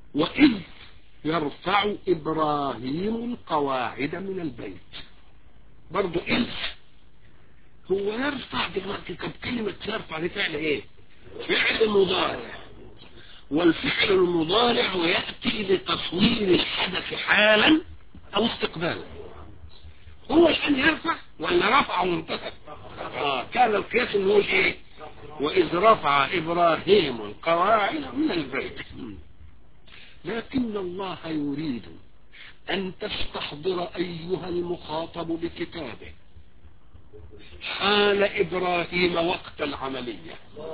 وإذ يرفع إبراهيم القواعد من البيت برضو إذ هو يرفع دلوقتي طب كلمة يرفع دي فعل ايه فعل مضارع والفعل المضارع يأتي لتصوير الحدث حالا او استقبالا هو الآن يرفع ولا رفع وانتهى آه كان القياس انه يقول ايه واذ رفع ابراهيم القواعد من البيت لكن الله يريد ان تستحضر ايها المخاطب بكتابه حال إبراهيم وقت العملية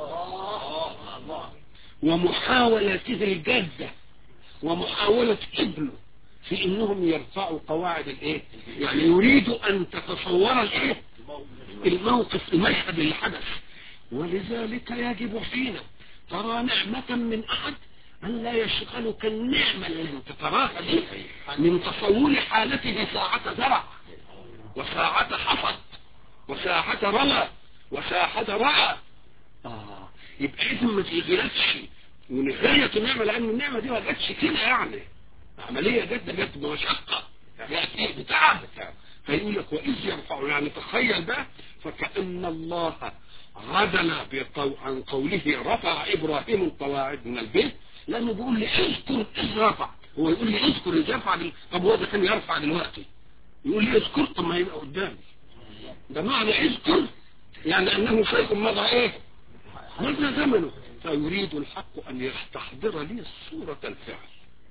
ومحاولته الجادة ومحاولة ابنه في انهم يرفعوا قواعد الايه يعني يريد ان تتصور الايه الموقف المشهد اللي حدث ولذلك يجب حين ترى نعمة من احد ان لا يشغلك النعمة اللي انت تراها دي من تصور حالته ساعة زرع وساعة حصد وساحة رمى وساحة رأى آه. يبقى إذن ما تيجيلكش ونهاية النعمة لأن النعمة دي ما جاتش كده يعني عملية جت جت بمشقة يعني بتعب فيقول لك وإذ يرفع يعني تخيل بقى فكأن الله غدل بقو عن قوله رفع إبراهيم القواعد من البيت لأنه بيقول لي اذكر إذ رفع هو يقول لي اذكر إذ يرفع طب هو ده كان يرفع دلوقتي يقول لي اذكر طب ما يبقى قدامي ده معنى اذكر يعني انه شيء مضى ايه مضى زمنه فيريد الحق ان يستحضر لي صورة الفعل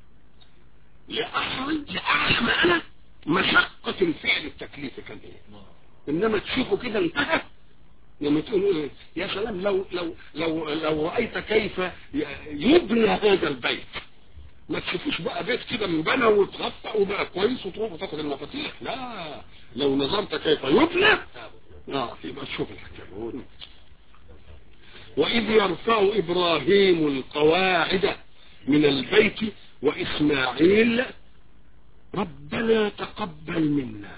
لأعلم لأعلم انا مشقة الفعل التكليفي كان ايه انما تشوفه كده انتهى لما تقول ايه يا سلام لو لو لو لو رأيت كيف يبنى هذا البيت ما تشوفوش بقى بيت كده من بنى وتغطى وبقى كويس وتروح وتاخد المفاتيح لا لو نظرت كيف يبنى اه يبقى تشوف الحكايه واذ يرفع ابراهيم القواعد من البيت واسماعيل ربنا تقبل منا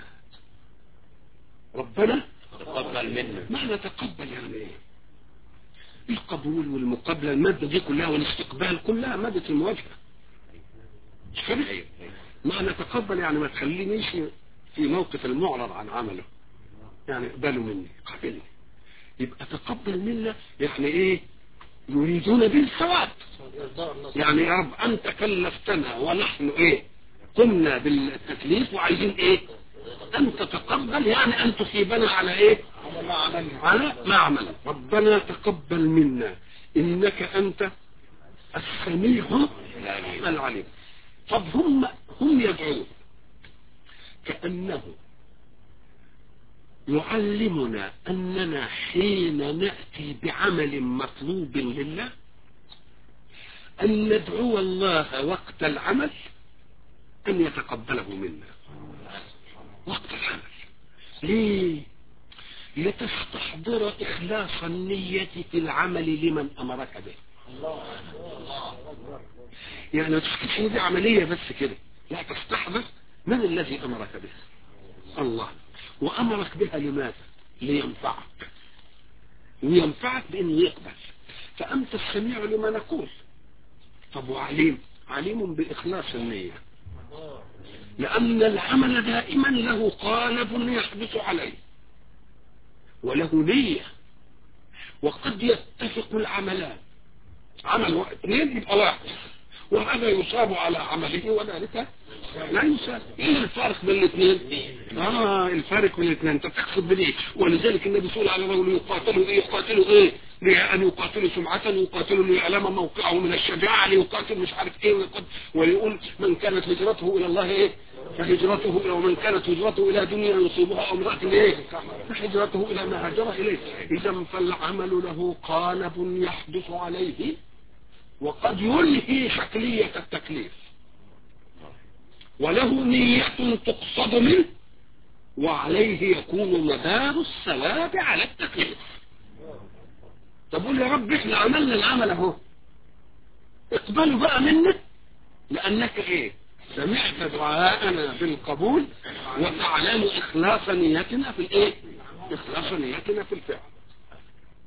ربنا تقبل منا معنى تقبل يعني ايه القبول والمقابله الماده دي كلها والاستقبال كلها ماده المواجهه مش كده معنى تقبل يعني ما تخلينيش في موقف المعرض عن عمله يعني اقبلوا مني قبلني يبقى تقبل منا يعني ايه يريدون بالثواب يعني يا رب انت كلفتنا ونحن ايه قمنا بالتكليف وعايزين ايه ان تتقبل يعني ان تصيبنا على ايه على ما عمل ربنا تقبل منا انك انت السميع العليم طب هم هم يدعون كأنه يعلمنا أننا حين نأتي بعمل مطلوب لله أن ندعو الله وقت العمل أن يتقبله منا وقت العمل ليه لتستحضر إخلاص النية في العمل لمن أمرك به يعني ما تفكرش دي عملية بس كده لا تستحضر من الذي أمرك به الله وأمرك بها لماذا لينفعك وينفعك بأنه يقبل فأنت السميع لما نقول طب وعليم عليم بإخلاص النية لأن العمل دائما له قالب يحدث عليه وله نية وقد يتفق العملان عمل اثنين يبقى واحد وهذا يصاب على عمله وذلك لا يصاب ايه الفرق بين الاثنين اه الفرق بين الاثنين انت تقصد بالايه ولذلك النبي صلى الله عليه وسلم يقاتلوا ايه يقاتلوا ايه لأن يقاتلوا سمعة يقاتلوا ليعلم موقعه من الشجاعة ليقاتل مش عارف ايه ويقاتل ويقول من كانت هجرته الى الله ايه فهجرته الى ومن كانت هجرته الى دنيا يصيبها او امرأة ايه فهجرته الى ما هاجر اليه اذا فالعمل له قالب يحدث عليه وقد يلهي شكلية التكليف وله نية تقصد منه وعليه يكون مدار الثواب على التكليف تقول يا رب احنا عملنا العمل اهو اقبلوا بقى منك لانك ايه سمعت دعاءنا بالقبول وتعلم اخلاص نيتنا في الايه اخلاص نيتنا في الفعل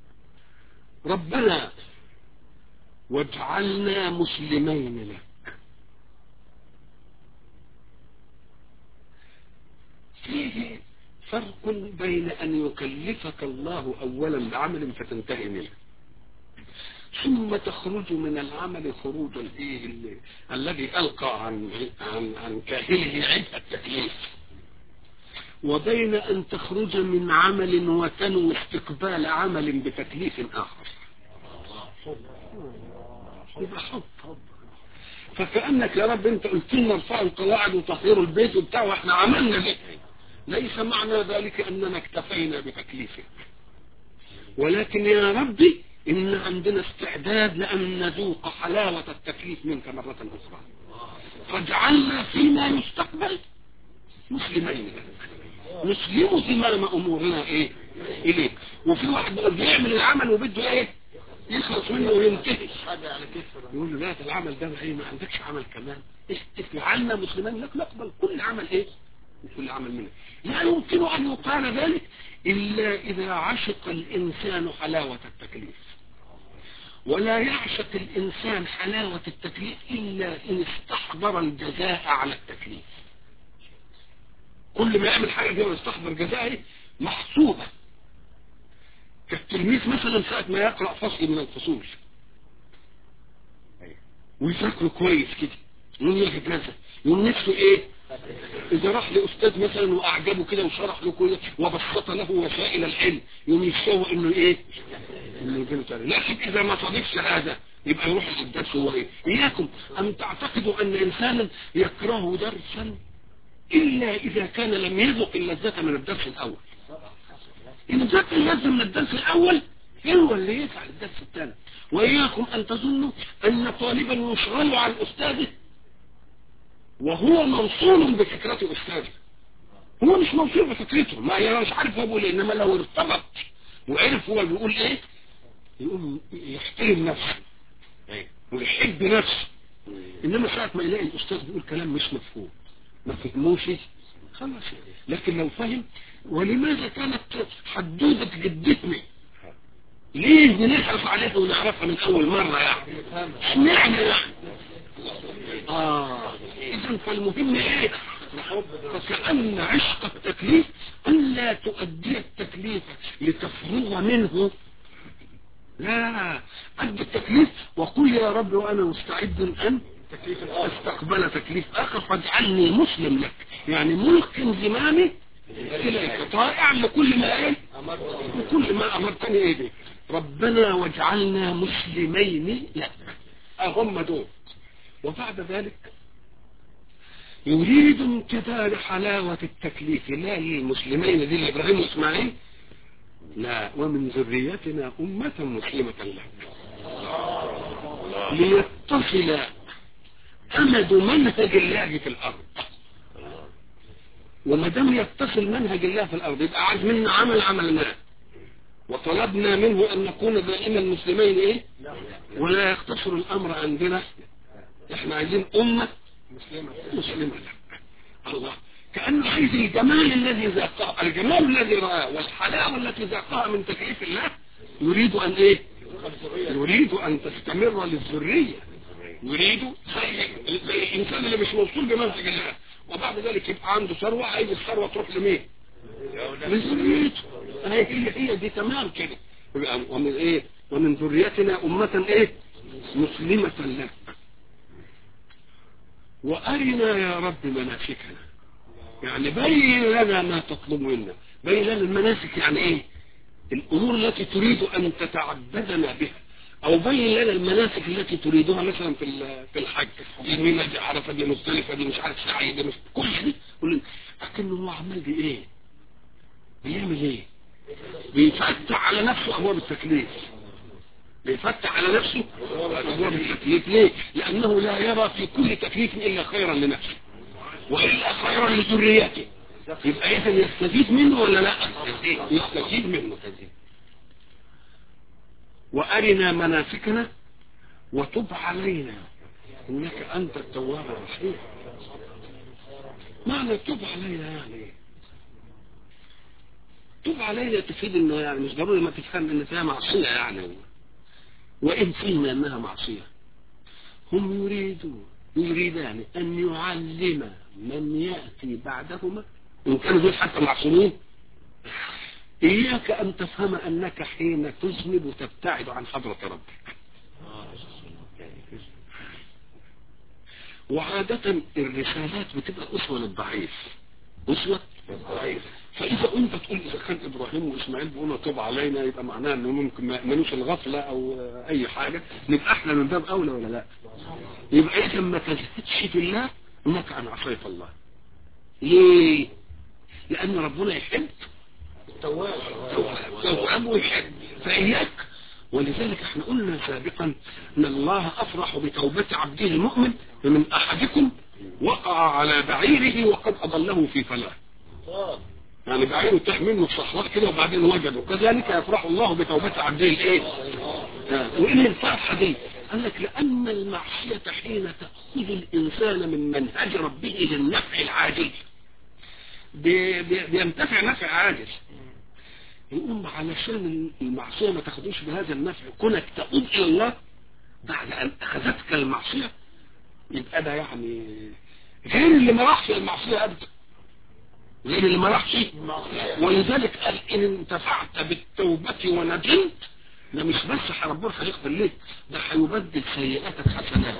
ربنا واجعلنا مسلمين لك فيه فرق بين أن يكلفك الله أولا بعمل فتنتهي منه ثم تخرج من العمل خروج الايه ال- الذي ألقى عن عن عن كاهله عبء التكليف وبين أن تخرج من عمل وتنوي استقبال عمل بتكليف آخر يبقى حب فكأنك يا رب انت قلت لنا ارفعوا القواعد وتطهيروا البيت وبتاع واحنا عملنا ده ليس معنى ذلك اننا اكتفينا بتكليفك ولكن يا ربي ان عندنا استعداد لان نذوق حلاوة التكليف منك مرة اخرى فاجعلنا فيما يستقبل مسلمين لك نسلم زمام امورنا ايه اليك وفي واحد بيعمل العمل وبده ايه يخلص منه وينتهي حاجة على كتفه يقول له لا ده العمل ده ايه ما عندكش عمل كمان اجعلنا مسلمين لك نقبل كل عمل ايه كل عمل منه لا يمكن ان يقال ذلك الا اذا عشق الانسان حلاوة التكليف ولا يعشق الانسان حلاوة التكليف الا ان استحضر الجزاء على التكليف كل ما يعمل حاجة دي ويستحضر جزاء ايه محسوبة كالتلميذ مثلا ساعة ما يقرأ فصل من الفصول ويذاكره كويس كده يقوم ياخد نفسه يقوم نفسه ايه اذا راح لاستاذ مثلا واعجبه كده وشرح له كويس وبسط له وسائل العلم يقوم يتشوق انه ايه انه يجيله تاني لكن اذا ما صادفش هذا يبقى يروح الدرس هو ايه اياكم ان تعتقدوا ان انسانا يكره درسا الا اذا كان لم يذق اللذة من الدرس الاول إن ذاك اللذة من الدرس الأول هو اللي يسعى الدرس الثاني وإياكم أن تظنوا أن طالبا يشغل عن أستاذه وهو موصول بفكرة أستاذه هو مش موصول بفكرته ما يعني مش عارف هو بيقول إيه إنما لو ارتبط وعرف هو بيقول إيه يقوم يحترم نفسه ويحب نفسه إنما ساعة ما يلاقي الأستاذ بيقول كلام مش مفهوم ما فهموش خلاص لكن لو فهم ولماذا كانت حدودة جدتنا ليه بنحرص عليها ونعرفها من اول مرة يعني اشمعنى يعني اه اذا فالمهم ايه فكأن عشق التكليف ألا تؤدي التكليف لتفرغ منه لا أدي التكليف وقل يا رب وأنا مستعد أن استقبل تكليف آخر فاجعلني مسلم لك يعني ملقن زمامي إليك طائع لكل ما إيه وكل ما أمرتني إيه به ربنا واجعلنا مسلمين لك هم دول وبعد ذلك يريد امتثال حلاوة التكليف لا للمسلمين دي لإبراهيم وإسماعيل لا ومن ذريتنا أمة مسلمة لك ليتصل أمد منهج الله في الأرض وما دام يتصل منهج الله في الأرض يبقى عايز منا عمل عملناه وطلبنا منه أن نكون دائما مسلمين إيه ولا يقتصر الأمر عندنا إحنا عايزين أمة مسلمة مسلمة الله كأنه عايز الجمال الذي ذاقه الجمال الذي رآه والحلاوة التي ذاقها من تكليف الله يريد أن إيه يريد أن تستمر للذرية يريد زي زي الإنسان اللي مش موصول بمنهج الله وبعد ذلك يبقى عنده ثروة عايز الثروة تروح لمين؟ لذريته هي هي هي دي تمام كده يبقى ومن ايه؟ ومن ذريتنا أمة ايه؟ مسلمة لك وأرنا يا رب مناسكنا يعني بين لنا ما تطلب منا بين لنا المناسك يعني ايه الامور التي تريد ان تتعبدنا بها او بين لنا المناسك التي تريدها مثلا في ال- في الحج دي مينا دي عرفه دي مختلفه دي مش عارف سعي دي مش كل دي كل لكنه هو عمال بي ايه بيعمل ايه بيفتح على نفسه ابواب التكليف بيفتح على نفسه ابواب التكليف ليه لانه لا يرى في كل تكليف الا خيرا لنفسه والا خيرا لذريته يبقى اذا يستفيد منه ولا لا يستفيد منه وارنا مناسكنا وتب علينا انك انت التواب الرحيم معنى تب علينا يعني ايه تب علينا تفيد انه يعني مش ضروري ما تفهم ان فيها معصيه يعني وان فينا انها معصيه هم يريدون يريدان ان يعلم من ياتي بعدهما إن كانوا دول حتى معصومين إياك أن تفهم أنك حين تذنب تبتعد عن حضرة ربك وعادة الرسالات بتبقى أسوة للضعيف أسوة للضعيف فإذا أنت تقول إذا كان إبراهيم وإسماعيل بيقولوا توب علينا يبقى معناه إنه ممكن ما يأمنوش الغفلة أو أي حاجة نبقى إحنا من باب أولى ولا لا يبقى إذا ما تزهدش في الله إنك عن عصاية الله ليه؟ لأن ربنا يحب التواب تواب ويحب فإياك ولذلك احنا قلنا سابقا ان الله افرح بتوبة عبده المؤمن من احدكم وقع على بعيره وقد اضله في فلاح يعني بعيره تاه منه الصحراء كده وبعدين وجده كذلك يفرح الله بتوبة عبده الايه وايه الفرحة دي قال لك لان المعصية حين تأخذ الانسان من منهج ربه للنفع العاجل بي بي بينتفع نفع عاجل يقوم علشان المعصية ما تاخدوش بهذا النفع كونك تقوم إلى الله بعد أن أخذتك المعصية يبقى ده يعني غير اللي ما راحش المعصية أبدا غير اللي ما راحش ولذلك قال إن انتفعت بالتوبة وندمت ده مش بس ربنا هيغفر لك ده هيبدل سيئاتك حسنات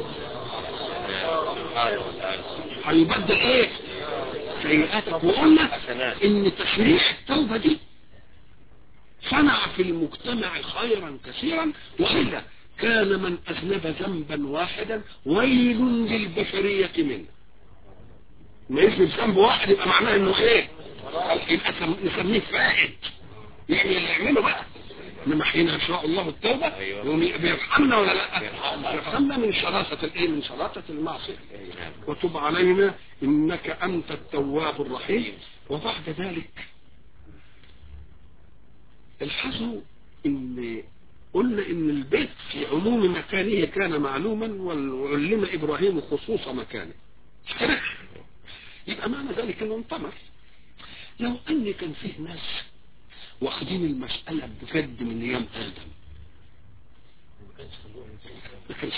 هيبدل ايه سيئاتك وقلنا ان تشريع التوبة دي صنع في المجتمع خيرا كثيرا وإلا كان من أذنب ذنبا واحدا ويل للبشرية منه ما يذنب ذنب واحد يبقى معناه انه ايه يبقى نسميه فائد يعني اللي يعمله بقى انما حين يشاء الله التوبة يوم بيرحمنا ولا لا بيرحمنا من شراسة الايه من شراسة المعصية وتب علينا انك انت التواب الرحيم وبعد ذلك الحظوا ان قلنا ان البيت في عموم مكانه كان معلوما وعلم ابراهيم خصوص مكانه يبقى معنى ذلك انه انطمر لو ان كان فيه ناس واخدين المسألة بجد من ايام ادم ما كانش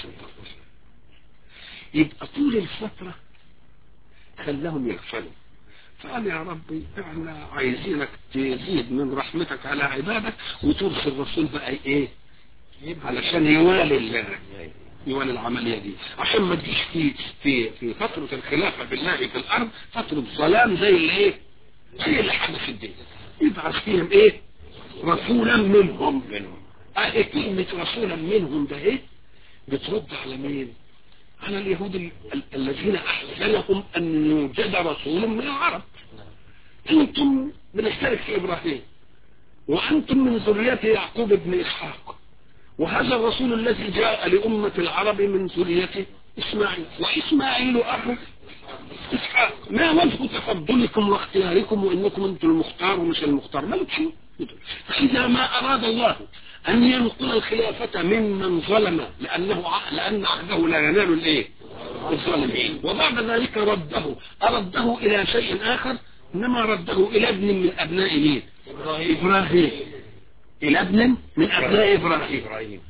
يبقى طول الفترة خلاهم يغفلوا فقال يا ربي احنا عايزينك تزيد من رحمتك على عبادك وترسل الرسول بقى ايه علشان يوالي يوالي العملية دي عشان ما تجيش في في في فترة الخلافة بالله في الارض فترة ظلام زي اللي ايه زي اللي حدث الدين يبعث فيهم ايه رسولا منهم اه كلمة رسولا منهم ده ايه بترد على مين على اليهود ال ال الذين أحسنهم أن يوجد رسول من العرب أنتم بنشترك في إبراهيم وأنتم من ذرية يعقوب بن إسحاق وهذا الرسول الذي جاء لأمة العرب من ذرية إسماعيل وإسماعيل أخو إسحاق ما وجه تفضلكم واختياركم وإنكم أنتم المختار ومش المختار ما شو فإذا ما أراد الله أن ينقل الخلافة ممن ظلم لأنه لأن عهده لا ينال الإيه الظالمين وبعد ذلك رده أرده إلى شيء آخر إنما رده إلى ابن من أبناء مين إبراهيم, إبراهيم. إلى ابن من أبناء إبراهيم, إبراهيم.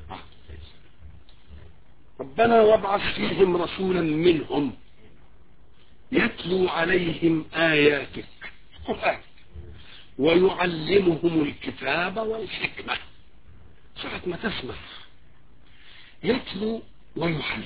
ربنا وابعث فيهم رسولا منهم يتلو عليهم آياتك قرآن ويعلمهم الكتاب والحكمة ساعة ما تسمع يتلو ويعلم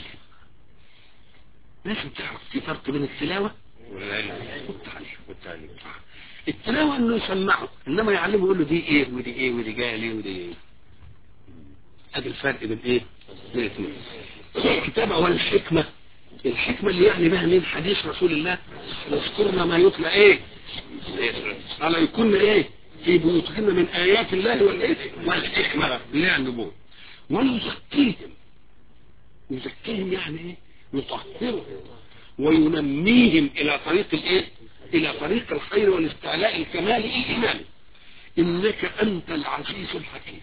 لازم تعرف في فرق بين التلاوة والتعليم والتعليم التلاوة انه يسمعه انما يعلمه يقول له دي ايه ودي ايه ودي جايه ليه ودي ايه ادي الفرق بين ايه بين الاثنين الكتابة والحكمة الحكمة اللي يعني بها من حديث رسول الله يذكرنا ما يطلع ايه على يكون ايه في بيوتهن من ايات الله والايه والحكمة اللي هي النبوة ونزكيهم يزكيهم يعني ايه يطهرهم وينميهم الى طريق الايه الى طريق الخير والاستعلاء الكمالي الايماني انك انت العزيز الحكيم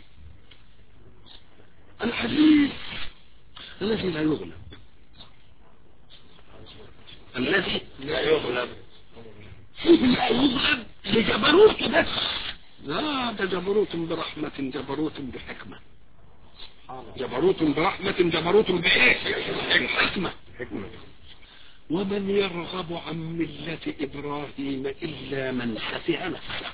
العزيز الذي لا يغلب الذي لا يغلب لا يغلب لجبروت بس لا ده جبروت برحمة جبروت بحكمة جبروت برحمة جبروت بإيه بحكمة حكمة ومن يرغب عن ملة إبراهيم إلا من سفه نفسه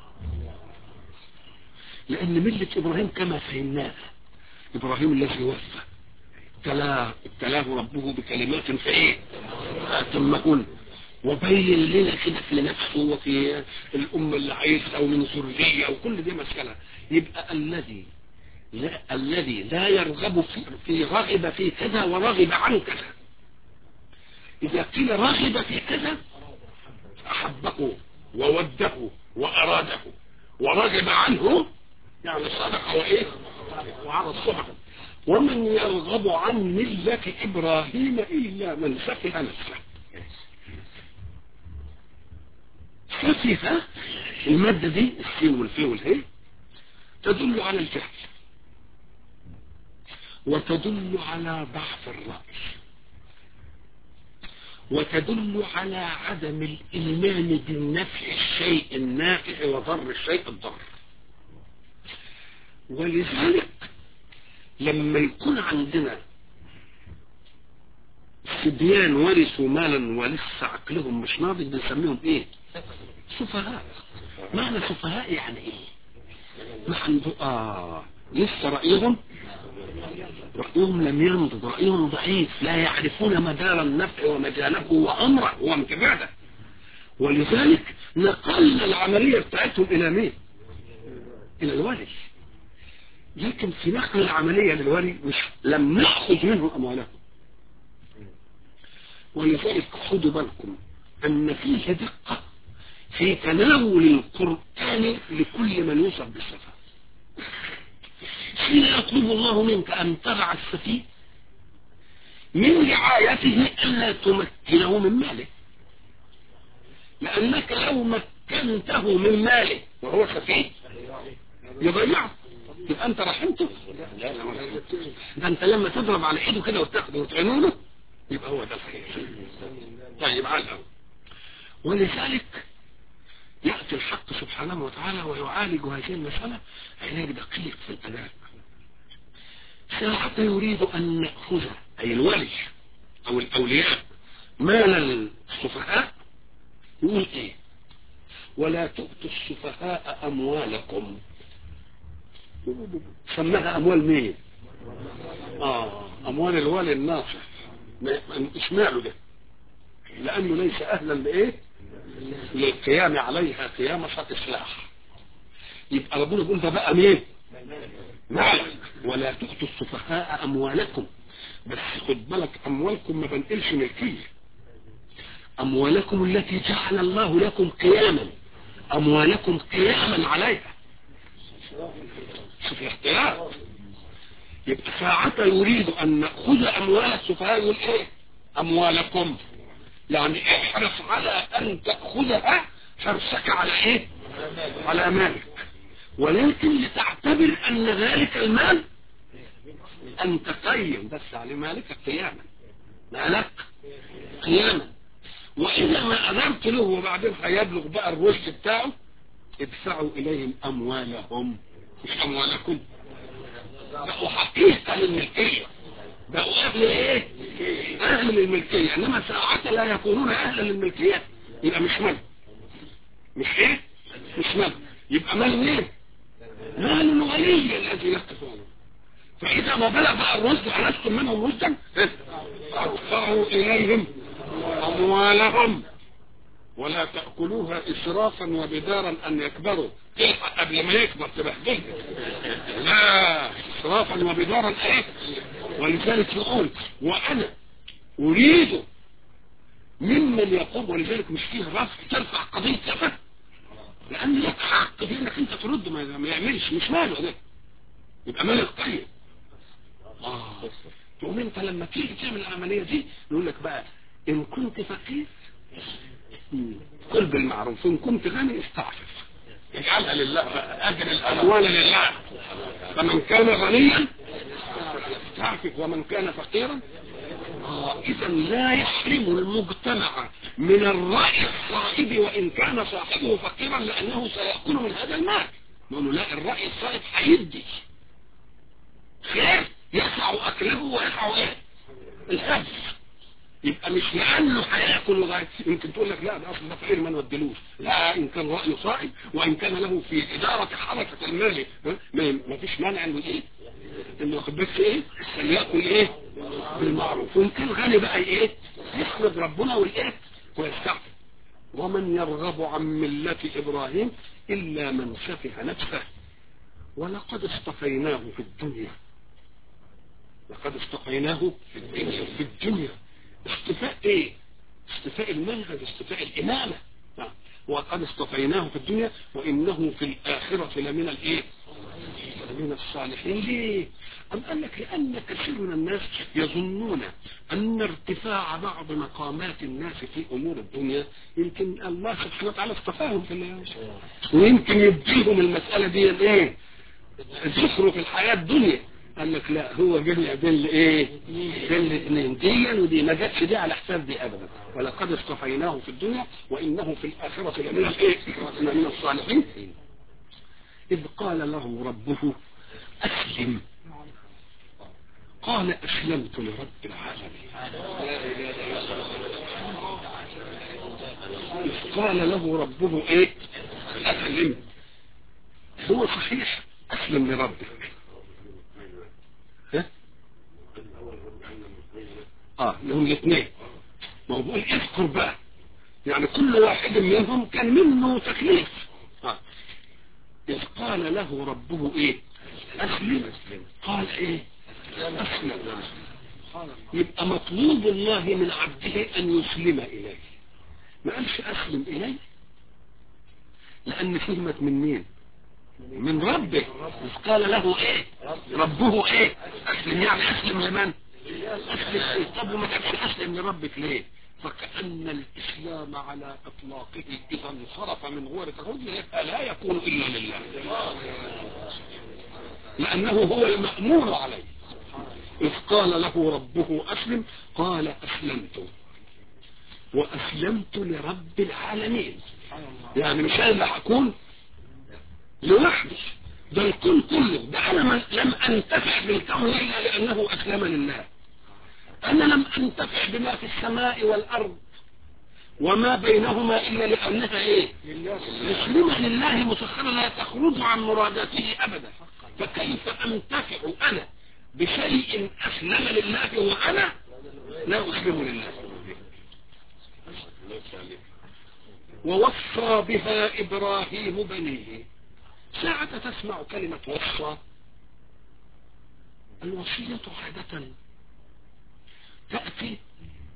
لأن ملة إبراهيم كما فهمناها إبراهيم الذي وفى ابتلاه ابتلاه ربه بكلمات فإيه أتمهن وبين لنا كده في نفسه وفي الأمة اللي عايزها أو من ذرية أو كل دي مسألة يبقى الذي لا الذي لا يرغب في, في رغب في كذا ورغب عن كذا إذا قيل رغب في كذا أحبه ووده وأراده ورغب عنه يعني صدق وإيه وعلى الصبح ومن يرغب عن ملة إبراهيم إلا من سفه نفسه سفه المادة دي السين والفي والهي تدل على الجهل وتدل على ضعف الرأي وتدل على عدم الإيمان بالنفع الشيء النافع وضر الشيء الضر ولذلك لما يكون عندنا صبيان ورثوا مالا ولسه عقلهم مش ناضج بنسميهم ايه سفهاء معنى سفهاء يعني ايه ما عنده اه لسه رأيهم رأيهم لم ينضج رأيهم ضعيف لا يعرفون مدار النفع ومجاله وأمره وامتداده ولذلك نقلنا العملية بتاعتهم إلى مين إلى الولي لكن في نقل العملية للولي مش لم نأخذ منه أموالهم ولذلك خدوا بالكم أن فيه دقة في تناول القرآن لكل من يوصف بالصفة حين يطلب الله منك أن ترعى السفيه من رعايته ألا تمكنه من ماله لأنك لو مكنته من ماله وهو سفيه يضيعه يبقى أنت رحمته ده أنت لما تضرب على إيده كده وتاخده وتعينونه يبقى هو ده الخير طيب على الأول ولذلك يأتي الحق سبحانه وتعالى ويعالج هذه المسألة علاج دقيق في الأداء ساعة يريد أن نأخذ أي الولي أو الأولياء مال السفهاء يقول إيه ولا تؤتوا السفهاء أموالكم سماها أموال مين آه أموال الوالي الناصح اشمعنى ده لأنه ليس أهلا لإيه للقيام عليها قيامة إصلاح يبقى ربنا يقول ده بقى مين مالك ولا تؤتوا السفهاء أموالكم بس خد بالك أموالكم ما بنقلش ملكية أموالكم التي جعل الله لكم قياما أموالكم قياما عليها شوف الاحتياط يبقى ساعة يريد أن نأخذ أموال السفهاء يقول إيه أموالكم يعني احرص على أن تأخذها حرصك على إيه على مالك ولكن لتعتبر أن ذلك المال أن تقيم بس على مالك قياما مالك قياما وإذا ما أذنت له وبعدين هيبلغ بقى الرشد بتاعه ادفعوا إليهم أموالهم مش أموالكم بقوا حقيقة للملكية بقوا أهل إيه أهل الملكية إنما ساعات لا يكونون أهلا للملكية يبقى مش مال مش إيه مش مال يبقى مال مين مال الولي الذي يقفونه فإذا ما بلغ الرشد ألستم منهم رشدا ادفعوا إليهم أموالهم ولا تأكلوها إسرافا وبدارا أن يكبروا تلحق قبل ما يكبر تبهدل لا إسرافا وبدارا إيه ولذلك يقول وأنا أريد ممن يقوم ولذلك مش فيه رفع ترفع قضية سفة لأن لك حق في إنك أنت ترد ما يعملش مش ماله ده يبقى مالك طيب آه تقوم أنت لما تيجي تعمل العملية دي يقول لك بقى إن كنت فقير كل بالمعروف إن كنت غني استعفف اجعلها لله أجر الأموال لله فمن كان غنيا استعفف ومن كان فقيرا آه إذا لا يحرم المجتمع من الرأي الصائب وإن كان صاحبه فقيرا لأنه سيأكل من هذا المال نقول لا الرأي الصائب هيدي خير يسع أكله ويسع إيه الحفظ يبقى مش لانه هياكل لغايه يمكن تقول لك لا ده اصل ده فقير ما نودلوش لا ان كان رايه صائب وان كان له في اداره حركه المال ها؟ ما ما فيش مانع انه ايه انه ياخد بس ايه ان ياكل ايه بالمعروف وان كان غني بقى ايه يحمد ربنا والايه ويستغفر ومن يرغب عن ملة إبراهيم إلا من سفه نفسه ولقد اصطفيناه في الدنيا لقد اصطفيناه في الدنيا في الدنيا اصطفاء ايه اصطفاء المنهج اصطفاء الإمامة نعم. وقد اصطفيناه في الدنيا وإنه في الآخرة لمن الايه من الصالحين ليه أم قال لك لأن كثير من الناس يظنون أن ارتفاع بعض مقامات الناس في أمور الدنيا يمكن الله سبحانه وتعالى اصطفاهم في الله ويمكن يديهم المسألة دي الايه ذكره في الحياة الدنيا قال لك لا هو جمع بين الايه بين الاثنين دي ودي ما جاتش دي على حساب دي ابدا ولقد اصطفيناه في الدنيا وانه في الاخره لمن الايه من الصالحين اذ قال له ربه اسلم قال اسلمت لرب العالمين اذ قال له ربه ايه اسلم هو صحيح اسلم لربك ها اه لهم الاثنين ما هو بيقول اذكر بقى يعني كل واحد منهم كان منه تكليف آه. إذ قال له ربه ايه اسلم قال ايه اسلم يبقى مطلوب الله من عبده ان يسلم اليه ما قالش اسلم اليه لان فهمت من مين من ربه إذ قال له ايه ربه ايه اسلم يعني اسلم لمن اسلم ايه طب وما كانش اسلم لربك ليه فكأن الإسلام على إطلاقه إذا انصرف من غور تهود يبقى لا يكون إلا لله لأنه هو المأمور عليه إذ قال له ربه أسلم قال أسلمت وأسلمت لرب العالمين يعني مش أنا اللي هكون لوحدي ده الكون كله ده أنا من لم أنتفع بالكون إلا لأنه أسلم لله أنا لم أنتفع بما في السماء والأرض وما بينهما إلا لأنها إيه مسلمة لله مسخرة لا تخرج عن مراداته أبدا فكيف أنتفع أنا بشيء أسلم لله وأنا لا أسلم لله ووصى بها إبراهيم بنيه ساعة تسمع كلمة وصى الوصية عادة تأتي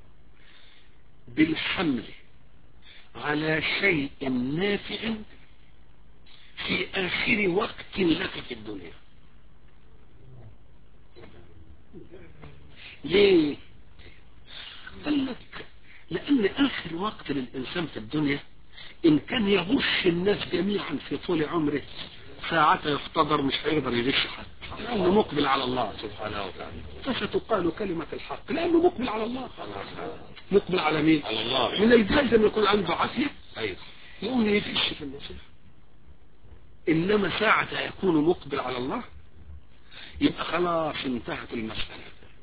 بالحمل على شيء نافع في آخر وقت لك في الدنيا ليه قال لك لأن آخر وقت للإنسان في الدنيا إن كان يغش الناس جميعا في طول عمره ساعة يختبر مش هيقدر يغش حد لأنه مقبل على الله سبحانه وتعالى فستقال كلمة الحق لأنه مقبل على الله مقبل على مين؟ على الله من الجائز أن يكون عنده عافية ايوه يقوم يغش في النصيحة إنما ساعة يكون مقبل على الله يبقى خلاص انتهت المسألة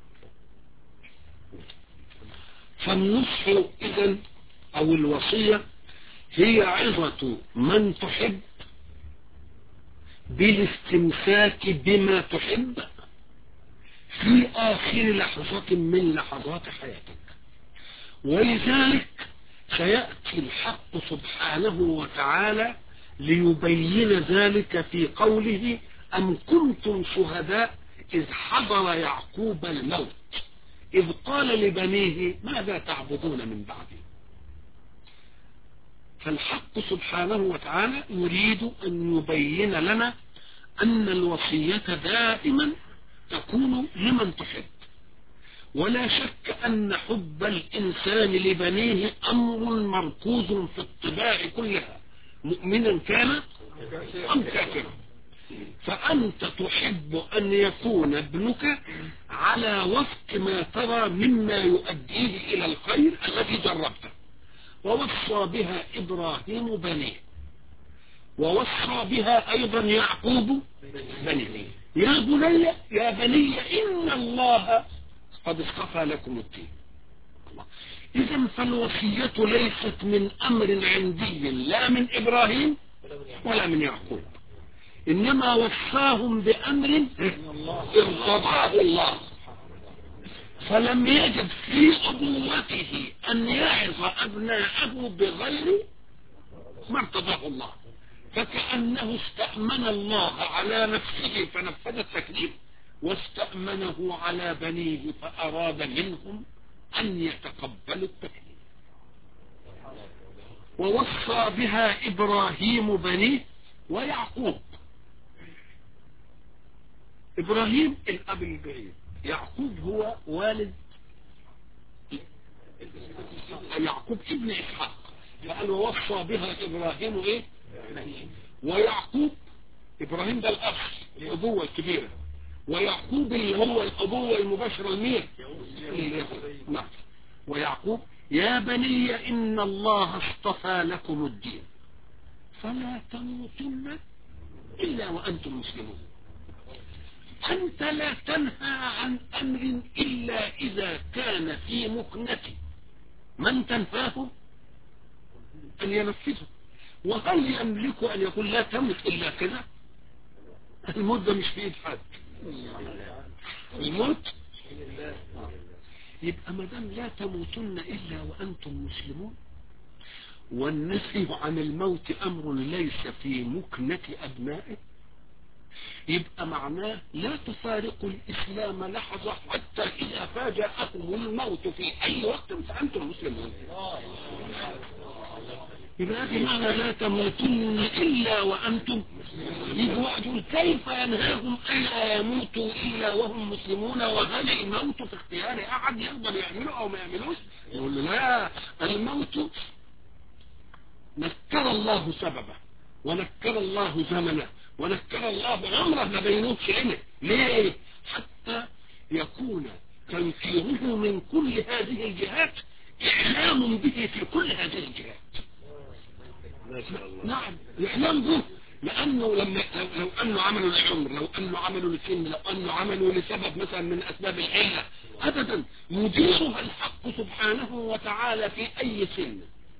فالنصح إذا أو الوصية هي عظة من تحب بالاستمساك بما تحب في آخر لحظة من لحظات حياتك ولذلك سيأتي الحق سبحانه وتعالى ليبين ذلك في قوله أم كنتم شهداء إذ حضر يعقوب الموت إذ قال لبنيه ماذا تعبدون من بعدي فالحق سبحانه وتعالى يريد أن يبين لنا أن الوصية دائما تكون لمن تحب ولا شك أن حب الإنسان لبنيه أمر مركوز في الطباع كلها مؤمنا كان أم كافرا فأنت تحب أن يكون ابنك على وفق ما ترى مما يؤديه إلى الخير الذي جربته ووصى بها إبراهيم بنيه ووصى بها أيضا يعقوب بنيه يا بني يا بني إن الله قد اصطفى لكم الدين الله إذا فالوصية ليست من أمر عندي لا من إبراهيم ولا من يعقوب إنما وصاهم بأمر ارتضاه الله فلم يجد في أبوته أن يعظ أبناءه بغير ما ارتضاه الله فكأنه استأمن الله على نفسه فنفذ التكليف واستأمنه على بنيه فأراد منهم أن يتقبلوا التكليف ووصى بها إبراهيم بنيه ويعقوب إبراهيم الأب البعيد يعقوب هو والد يعقوب ابن إسحاق فقال ووصى بها إبراهيم إيه ويعقوب إبراهيم ده الأخ الأبوة الكبيرة ويعقوب اللي هو الأبوة المباشرة المية نعم ويعقوب يا بني إن الله اصطفى لكم الدين فلا تموتن إلا وأنتم مسلمون أنت لا تنهى عن أمر إلا إذا كان في مكنة من تنهاه أن ينفذه وهل يملك أن يقول لا تمت إلا كذا الموت ده مش في إيد حد الموت يبقى ما دام لا تموتن إلا وأنتم مسلمون والنفي عن الموت أمر ليس في مكنة أبنائه يبقى معناه لا تفارقوا الإسلام لحظة حتى إذا فاجأكم الموت في أي وقت فأنتم مسلمون يبقى هذه معنى لا تموتن إلا وأنتم يبقى واحد يقول كيف ينهاهم ألا يموتوا إلا وهم مسلمون وهل الموت في اختيار أحد يقدر يعمله أو ما يعملوش يقول له لا الموت نكر الله سببه ونكر الله زمنه ونكر الله عمره ما بينوش عينه ليه حتى يكون تنكيره من كل هذه الجهات إعلام به في كل هذه الجهات نعم إعلام به لأنه لما لو, لو أنه عملوا لعمر لو أنه عملوا لسن لو أنه عملوا لسبب مثلا من أسباب العلة أبدا يديرها الحق سبحانه وتعالى في أي سن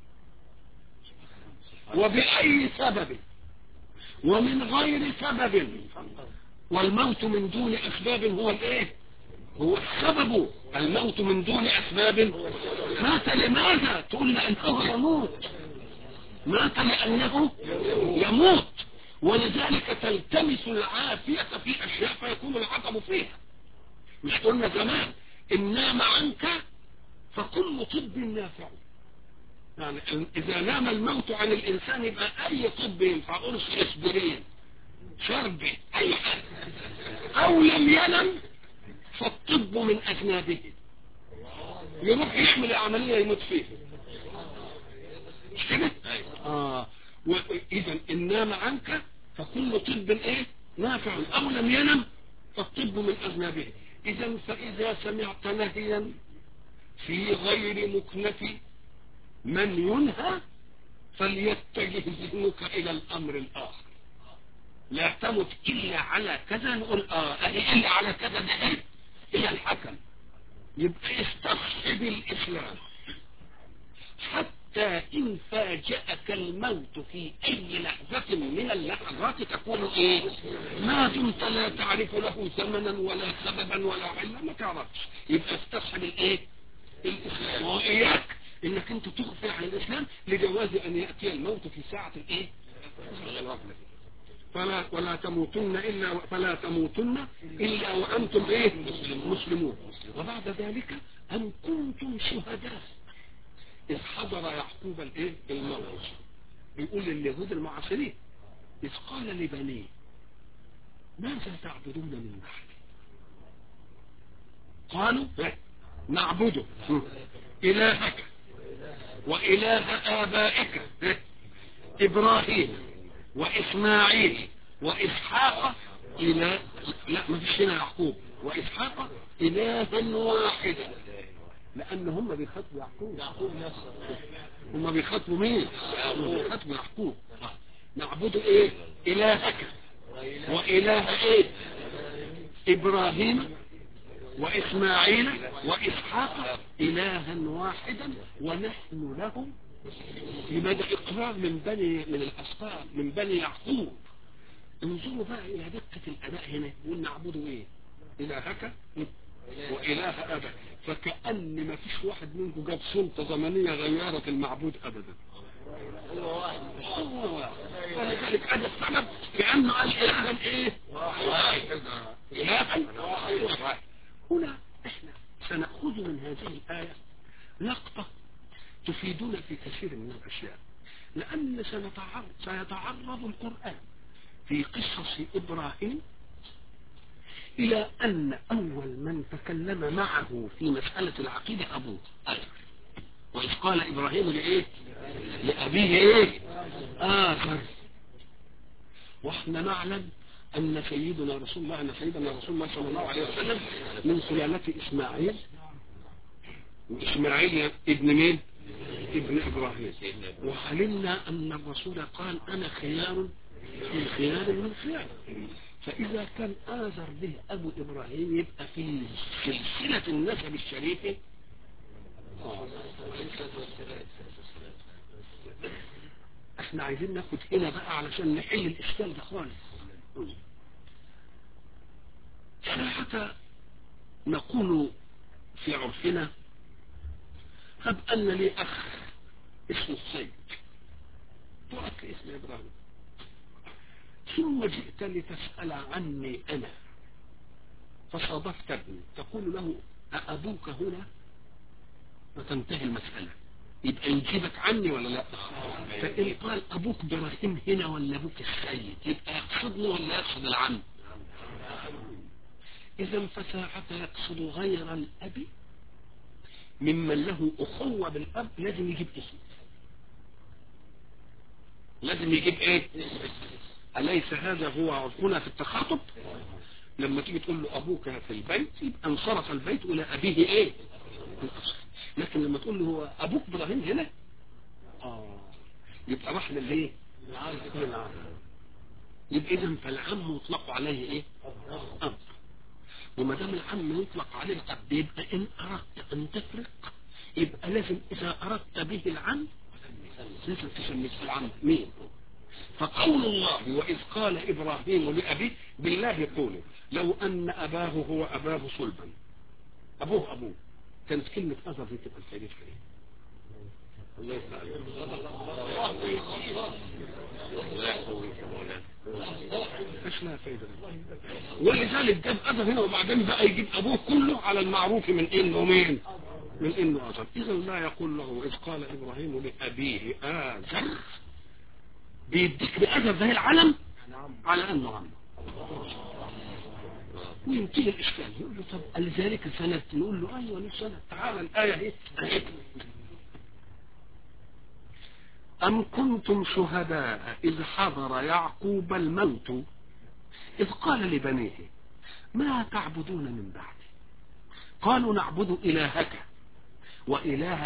وبأي سبب ومن غير سبب والموت من دون أسباب هو الإيه هو السبب الموت من دون أسباب مات لماذا تقول لأنه يموت مات لأنه يموت ولذلك تلتمس العافية في أشياء فيكون العقب فيها مش قلنا زمان إن نام عنك فكل طب نافع يعني إذا نام الموت عن الإنسان يبقى أي طب ينفع قرص إسبرين شربي أي حاجة أو لم ينم فالطب من أجنابه يروح يعمل عملية يموت فيها مش كده؟ آه وإذا إن نام عنك فكل طب إيه؟ نافع أو لم ينم فالطب من أجنابه إذا فإذا سمعت نهيا في غير مكنة من ينهى فليتجه ذهنك إلى الأمر الآخر لا تمت إلا على كذا نقول آه إلا على كذا ده إيه؟ إلى الحكم يبقى استصحب الإسلام حتى إن فاجأك الموت في أي لحظة من اللحظات تكون إيه ما دمت لا تعرف له ثمنا ولا سببا ولا علة ما تعرفش يبقى استصحب الإيه الإسلام وإياك إنك أنت تغفل عن الإسلام لجواز أن يأتي الموت في ساعة الإيه فلا ولا تموتن إلا فلا تموتن إلا وأنتم إيه مسلمون وبعد ذلك أن كنتم شهداء إذ حضر يعقوب الإيه الموت بيقول لليهود المعاصرين إذ قال لبنيه ماذا تعبدون من بعدي قالوا نعبده إلهك وإله آبائك إبراهيم وإسماعيل وإسحاق إله لا ما فيش هنا يعقوب وإسحاق إلها واحدا لأن هم بيخاطبوا يعقوب يعقوب نفسه هم بيخاطبوا مين؟ بيخاطبوا يعقوب نعبد إيه؟ إلهك وإله إيه؟ إبراهيم وإسماعيل وإسحاق إلها واحدا ونحن له يبقى ده إقرار من بني من الأسباب من بني يعقوب انظروا بقى إلى دقة الأداء هنا يقول نعبده إيه إلهك وإله أبا فكأن ما فيش واحد منكم جاب سلطة زمنية غيرت المعبود أبدا هو واحد فلذلك هذا السبب كأنه قال إلها إيه واحد إلها واحد هنا إحنا سنأخذ من هذه الآية لقطة تفيدنا في كثير من الأشياء لأن سنتعرض سيتعرض القرآن في قصص إبراهيم إلى أن أول من تكلم معه في مسألة العقيدة أبوه آزر وإذ قال إبراهيم لإيه لأبيه إيه آزر وإحنا نعلم أن سيدنا رسول الله أن سيدنا رسول الله صلى الله عليه وسلم من سلالة إسماعيل وإسماعيل ابن مين ابن إبراهيم وعلمنا أن الرسول قال أنا خيار في خيار من خيار فإذا كان آزر به أبو إبراهيم يبقى في سلسلة النسب الشريفة احنا عايزين ناخد هنا بقى علشان نحل الإشكال ده خالص حتى نقول في عرفنا هب أن لي أخ اسمه السيد وأخ اسمه إبراهيم ثم جئت لتسأل عني أنا فصادفت ابني تقول له أأبوك هنا وتنتهي المسألة يبقى يجيبك عني ولا لا فإن قال أبوك إبراهيم هنا ولا أبوك السيد يبقى يقصدني ولا يقصد العم إذا فساعة يقصد غير الأب ممن له أخوة بالأب لازم يجيب اسم لازم يجيب ايه أليس هذا هو عرفنا في التخاطب لما تيجي تقول له أبوك في البيت يبقى انصرف البيت إلى أبيه إيه الأصل لكن لما تقول له هو أبوك إبراهيم هنا آه يبقى راح للإيه للعم يبقى إذا فالعم يطلق عليه إيه أب وما دام العم يطلق عليه الأب يبقى إن أردت أن تفرق يبقى لازم إذا أردت به العم لازم تسميه العم مين فقول الله وإذ قال إبراهيم لأبيه بالله قوله لو أن أباه هو أباه صلبا أبوه أبوه كانت كلمة أذر دي تبقى الفائدة كريم الله ايش لها فايدة ولذلك جاب أذر هنا وبعدين بقى يجيب أبوه كله على المعروف من إنه مين من إنه أذر إذا لا يقول له إذ قال إبراهيم لأبيه آذر بيديك بأذر زي العلم على أنه عم وينتهي الإشكال يقول له طب لذلك السند نقول له أيوة السند تعالى الآية اهي أم كنتم شهداء إذ حضر يعقوب الموت إذ قال لبنيه ما تعبدون من بعدي قالوا نعبد إلهك وإله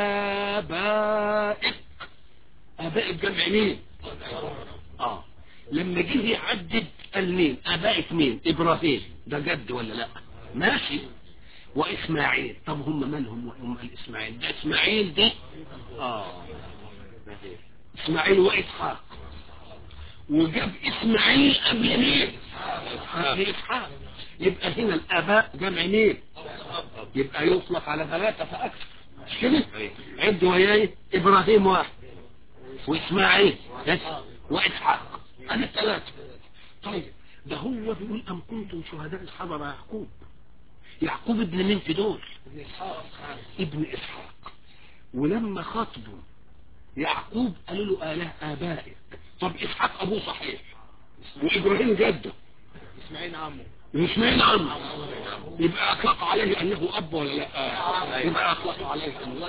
آبائك آبائك جمع مين آه لما جه يعدد قال مين آبائك مين إبراهيم ده جد ولا لا ماشي وإسماعيل طب هم مالهم وهم الإسماعيل ده إسماعيل ده آه إسماعيل وإسحاق وجاب إسماعيل قبل مين قبل إسحاق يبقى هنا الآباء جمع مين يبقى يطلق على ثلاثة فأكثر مش كده عد وياي إبراهيم واحد وإسماعيل وإسحاق أنا الثلاثة طيب ده هو بيقول أم كنتم شهداء حضر يعقوب يعقوب ابن مين في دول ابن إسحاق ولما خاطبوا يعقوب قالوا له آله آبائك طب إسحاق أبوه صحيح وإبراهيم جده اسماعيل عمه وإسماعيل عمه يبقى أطلق عليه أنه أب ولا لا يبقى أطلق عليه أنه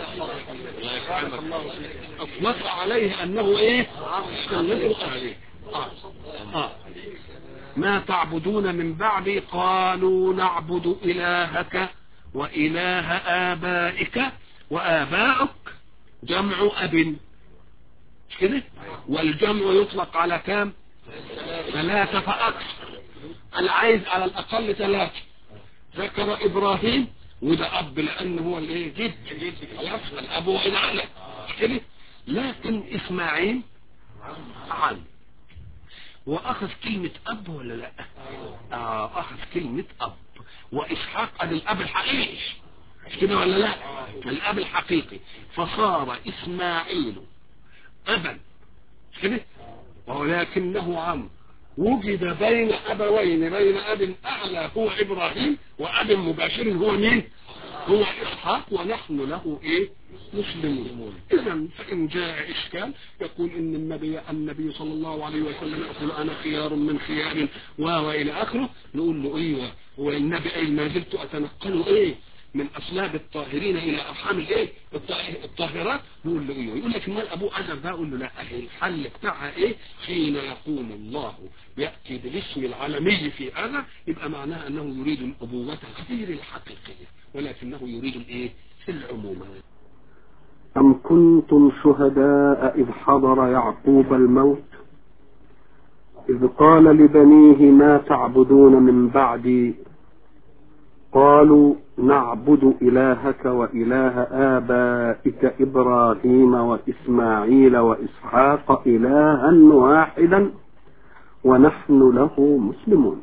أطلق عليه أنه إيه أنه أهليه آه. آه. ما تعبدون من بعدي قالوا نعبد إلهك وإله آبائك وآبائك جمع أب مش كده والجمع يطلق على كام ثلاثة فأكثر أنا عايز على الأقل ثلاثة ذكر ابراهيم وده اب لانه هو الايه جد جد خلاص الاب هو الاعلى كده لكن اسماعيل عم واخذ كلمة اب ولا لا اه اخذ كلمة اب واسحاق قال الاب الحقيقي مش كده ولا لا الاب الحقيقي فصار اسماعيل ابا كده ولكنه عم وجد بين ابوين بين اب اعلى هو ابراهيم واب مباشر هو مين هو اسحاق ونحن له ايه مسلمون اذا فان جاء اشكال يقول ان النبي النبي صلى الله عليه وسلم يقول انا خيار من خيار والى اخره نقول له ايوه والنبي اي ما زلت اتنقل ايه من اصلاب الطاهرين الى ارحام الايه الطاهرات نقول له ايه يقول لك امال ابو ادم ده اقول له لا الحل بتاعها ايه حين يقوم الله ياتي بالاسم العالمي في هذا يبقى معناها انه يريد الابوه غير الحقيقيه ولكنه يريد الايه العموم أم كنتم شهداء إذ حضر يعقوب الموت إذ قال لبنيه ما تعبدون من بعدي قالوا نعبد إلهك وإله آبائك إبراهيم وإسماعيل وإسحاق إلها واحدا ونحن له مسلمون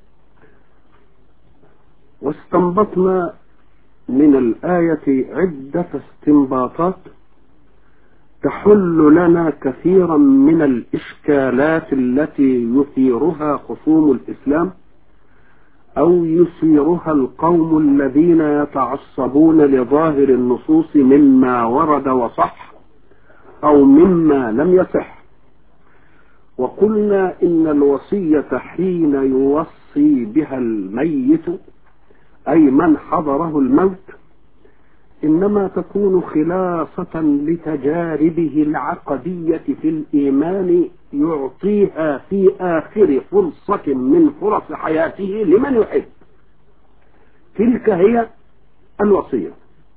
واستنبطنا من الآية عدة استنباطات تحل لنا كثيرا من الإشكالات التي يثيرها خصوم الإسلام أو يثيرها القوم الذين يتعصبون لظاهر النصوص مما ورد وصح أو مما لم يصح وقلنا إن الوصية حين يوصي بها الميت أي من حضره الموت إنما تكون خلاصة لتجاربه العقدية في الإيمان يعطيها في آخر فرصة من فرص حياته لمن يحب تلك هي الوصية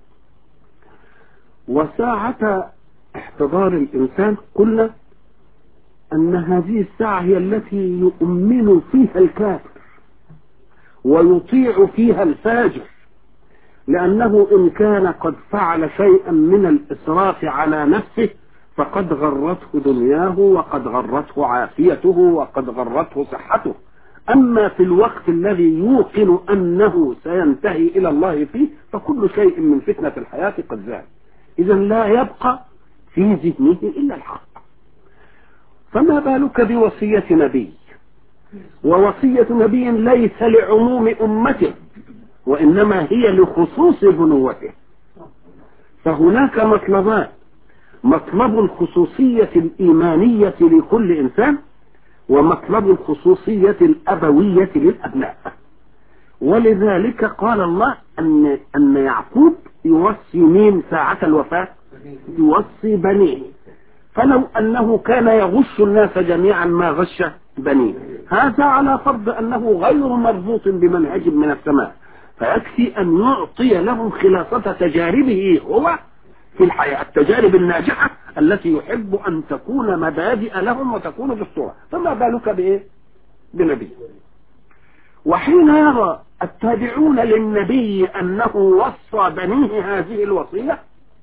وساعة احتضار الإنسان قلنا أن هذه الساعة هي التي يؤمن فيها الكافر ويطيع فيها الفاجر لأنه إن كان قد فعل شيئا من الإسراف على نفسه فقد غرته دنياه وقد غرته عافيته وقد غرته صحته أما في الوقت الذي يوقن أنه سينتهي إلى الله فيه فكل شيء من فتنة الحياة قد زال إذا لا يبقى في ذهنه إلا الحق فما بالك بوصية نبي ووصية نبي ليس لعموم أمته وإنما هي لخصوص بنوته فهناك مطلبان مطلب الخصوصية الإيمانية لكل إنسان ومطلب الخصوصية الأبوية للأبناء ولذلك قال الله أن أن يعقوب يوصي مين ساعة الوفاة يوصي بنيه فلو أنه كان يغش الناس جميعا ما غش بنيه هذا على فرض أنه غير مربوط بمنهج من السماء فيكفي أن يعطي لهم خلاصة تجاربه هو في الحياة التجارب الناجحة التي يحب أن تكون مبادئ لهم وتكون دستورا فما بالك بإيه بنبي وحين يرى التابعون للنبي أنه وصى بنيه هذه الوصية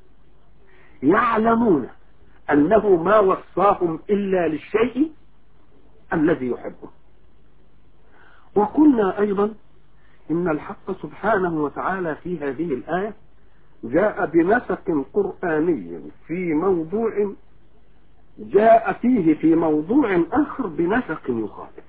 يعلمون أنه ما وصاهم إلا للشيء الذي يحبه وقلنا أيضا إن الحق سبحانه وتعالى في هذه الآية جاء بنسق قرآني في موضوع جاء فيه في موضوع آخر بنسق يخالف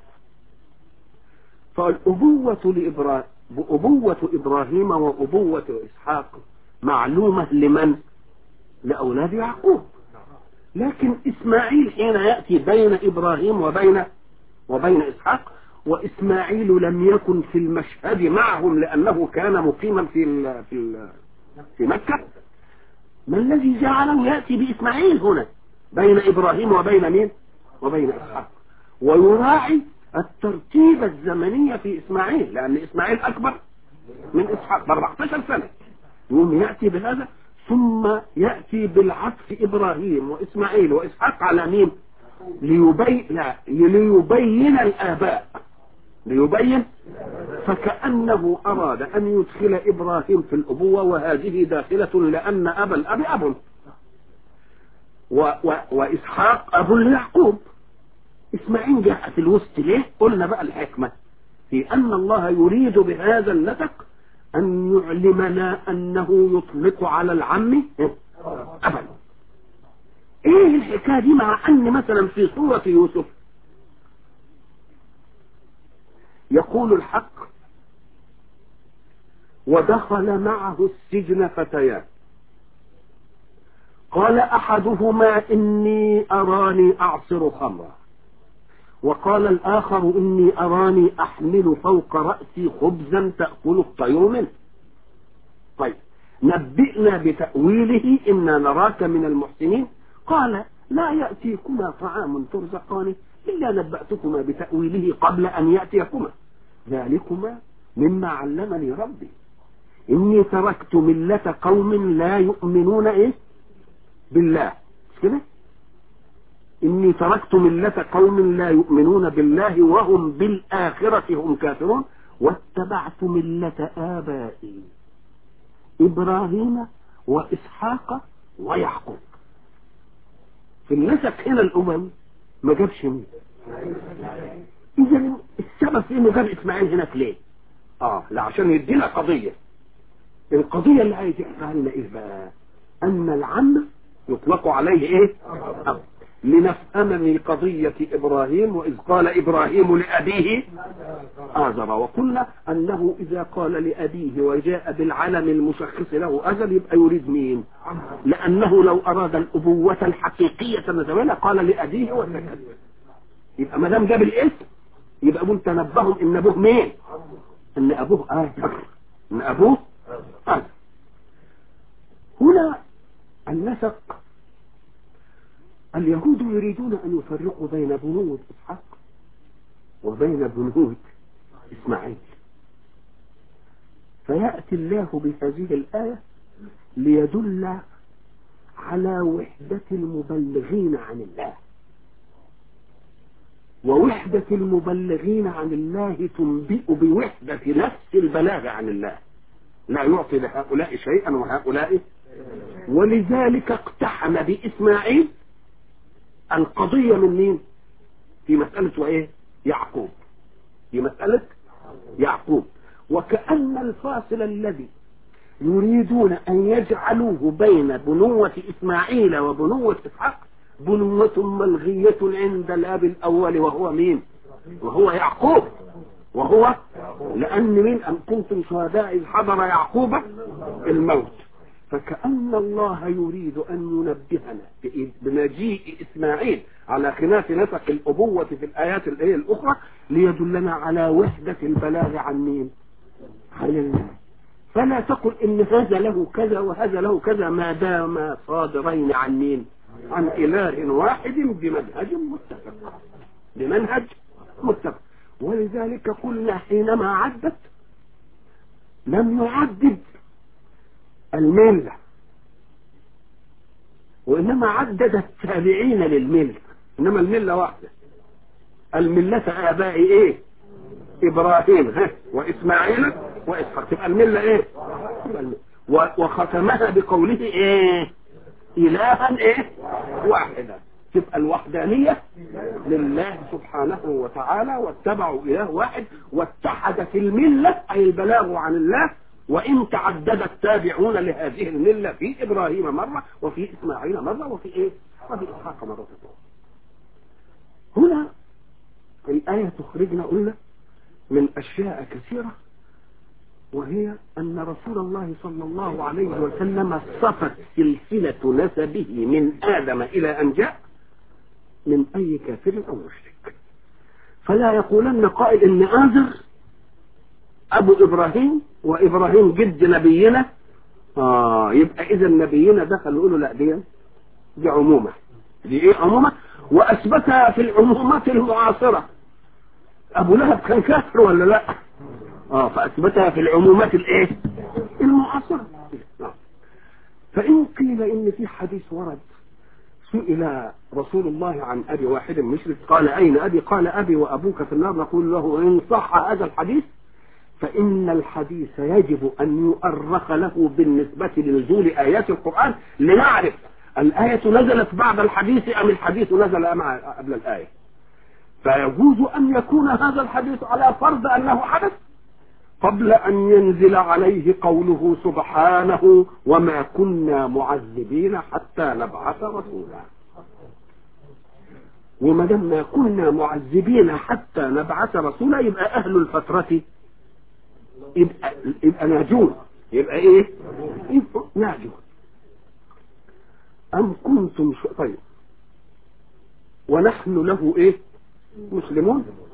فالأبوة لإبراهيم أبوة إبراهيم وأبوة إسحاق معلومة لمن؟ لأولاد يعقوب لكن إسماعيل حين يأتي بين إبراهيم وبين وبين إسحاق وإسماعيل لم يكن في المشهد معهم لأنه كان مقيما في ال في ال في مكة ما الذي جعله يأتي بإسماعيل هنا بين إبراهيم وبين مين وبين إسحاق ويراعي الترتيب الزمني في إسماعيل لأن إسماعيل أكبر من إسحاق ب 14 سنة يوم يأتي بهذا ثم يأتي بالعطف إبراهيم وإسماعيل وإسحاق على مين ليبين, لا ليبين الآباء ليبين فكأنه أراد أن يدخل إبراهيم في الأبوة وهذه داخلة لأن أبا الأب أب و و وإسحاق أب ليعقوب إسماعيل جاء في الوسط ليه قلنا بقى الحكمة في أن الله يريد بهذا النسق أن يعلمنا أنه يطلق على العم أبا إيه الحكاية دي مع أن مثلا في سورة يوسف يقول الحق ودخل معه السجن فتيان قال احدهما اني اراني اعصر خمرا وقال الاخر اني اراني احمل فوق راسي خبزا تاكل الطير منه طيب نبئنا بتاويله انا نراك من المحسنين قال لا ياتيكما طعام ترزقانه الا نباتكما بتاويله قبل ان ياتيكما ذلكما مما علمني ربي إني تركت ملة قوم لا يؤمنون إيه بالله مش كده إني تركت ملة قوم لا يؤمنون بالله وهم بالآخرة هم كافرون واتبعت ملة آبائي إبراهيم وإسحاق ويعقوب في النسك هنا الأمم ما جابش مين إذا السبب في إنه جاب إسماعيل هناك ليه؟ آه لا عشان يدينا قضية القضية اللي عايز يحكيها لنا ايه بقى ان العم يطلق عليه ايه أب لنفهم من قضية ابراهيم واذ قال ابراهيم لابيه آزر وقلنا انه اذا قال لابيه وجاء بالعلم المشخص له ازل يبقى يريد مين لانه لو اراد الابوة الحقيقية نزولها قال لابيه وسكت يبقى ما دام جاب الاسم يبقى ابوه تنبههم ان ابوه مين ان ابوه آزر ان ابوه آزر هنا النسق اليهود يريدون أن يفرقوا بين بنوة إسحاق وبين بنوة إسماعيل فيأتي الله بهذه الآية ليدل على وحدة المبلغين عن الله ووحدة المبلغين عن الله تنبئ بوحدة نفس البلاغ عن الله لا يعطي لهؤلاء شيئا وهؤلاء ولذلك اقتحم بإسماعيل القضية من مين في مسألة وإيه يعقوب في مسألة يعقوب وكأن الفاصل الذي يريدون أن يجعلوه بين بنوة إسماعيل وبنوة إسحاق بنوة ملغية عند الأب الأول وهو مين وهو يعقوب وهو لأن مين أم كنتم شهداء إذ حضر يعقوب الموت فكأن الله يريد أن ينبهنا بمجيء إسماعيل على خلاف نسق الأبوة في الآيات الآية الأخرى ليدلنا على وحدة البلاغ عن مين عن الله فلا تقل إن هذا له كذا وهذا له كذا ما دام صادرين عن مين عن إله واحد بمنهج متفق بمنهج متفق ولذلك قلنا حينما عدت لم يعدد الملة وإنما عدد التابعين للملة إنما الملة واحدة الملة آبائي إيه إبراهيم ها وإسماعيل وإسحاق تبقى الملة إيه وختمها بقوله إيه إلها إيه واحدا تبقى الوحدانية لله سبحانه وتعالى واتبعوا إله واحد واتحدت الملة أي البلاغ عن الله وإن تعدد التابعون لهذه الملة في إبراهيم مرة وفي إسماعيل مرة وفي إيه وفي إسحاق مرة أخرى هنا الآية تخرجنا قلنا من أشياء كثيرة وهي أن رسول الله صلى الله عليه وسلم صفت سلسلة نسبه من آدم إلى أن جاء من أي كافر أو مشرك فلا يقولن قائل إن آزر أبو إبراهيم وإبراهيم جد نبينا آه يبقى إذا نبينا دخل يقولوا لا دي دي عمومة دي إيه عمومة وأثبتها في العمومات المعاصرة أبو لهب كان كافر ولا لا آه فأثبتها في العمومات الإيه المعاصرة آه. فإن قيل إن في حديث ورد سئل رسول الله عن أبي واحد مشرك قال أين أبي قال أبي وأبوك في النار نقول له إن صح هذا الحديث فإن الحديث يجب أن يؤرخ له بالنسبة لنزول آيات القرآن لنعرف الآية نزلت بعد الحديث أم الحديث نزل مع قبل الآية فيجوز أن يكون هذا الحديث على فرض أنه حدث قبل أن ينزل عليه قوله سبحانه وما كنا معذبين حتى نبعث رسولا وما دام ما كنا معذبين حتى نبعث رسولا يبقى أهل الفترة يبقى, يبقى ناجون يبقى ايه يبقى ناجون أم كنتم ش... طيب ونحن له ايه مسلمون